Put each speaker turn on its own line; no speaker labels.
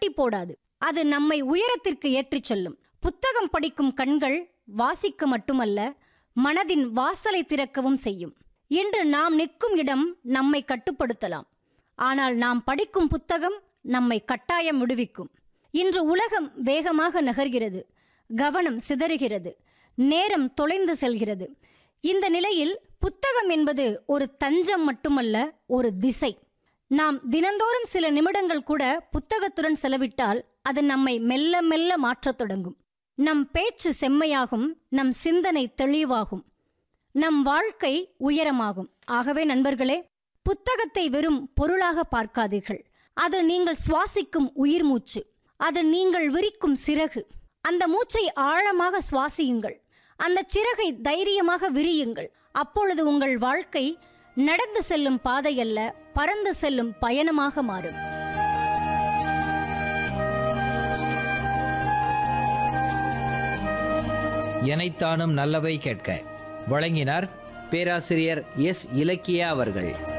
போடாது அது நம்மை உயரத்திற்கு ஏற்றிச் செல்லும் புத்தகம் படிக்கும் கண்கள் வாசிக்க மட்டுமல்ல மனதின் வாசலை திறக்கவும் செய்யும் இன்று நாம் நிற்கும் இடம் நம்மை கட்டுப்படுத்தலாம் ஆனால் நாம் படிக்கும் புத்தகம் நம்மை கட்டாயம் விடுவிக்கும் இன்று உலகம் வேகமாக நகர்கிறது கவனம் சிதறுகிறது நேரம் தொலைந்து செல்கிறது இந்த நிலையில் புத்தகம் என்பது ஒரு தஞ்சம் மட்டுமல்ல ஒரு திசை நாம் தினந்தோறும் சில நிமிடங்கள் கூட புத்தகத்துடன் செலவிட்டால் அது நம்மை மெல்ல மெல்ல மாற்றத் தொடங்கும் நம் பேச்சு செம்மையாகும் நம் சிந்தனை தெளிவாகும் நம் வாழ்க்கை உயரமாகும் ஆகவே நண்பர்களே புத்தகத்தை வெறும் பொருளாக பார்க்காதீர்கள் அது நீங்கள் சுவாசிக்கும் உயிர் மூச்சு அது நீங்கள் விரிக்கும் சிறகு அந்த மூச்சை ஆழமாக சுவாசியுங்கள் அந்த சிறகை தைரியமாக விரியுங்கள் அப்பொழுது உங்கள் வாழ்க்கை நடந்து செல்லும் பாதை அல்ல பறந்து செல்லும் பயணமாக மாறும்
எனைத்தானும் நல்லவை கேட்க வழங்கினார் பேராசிரியர் எஸ் இலக்கியா அவர்கள்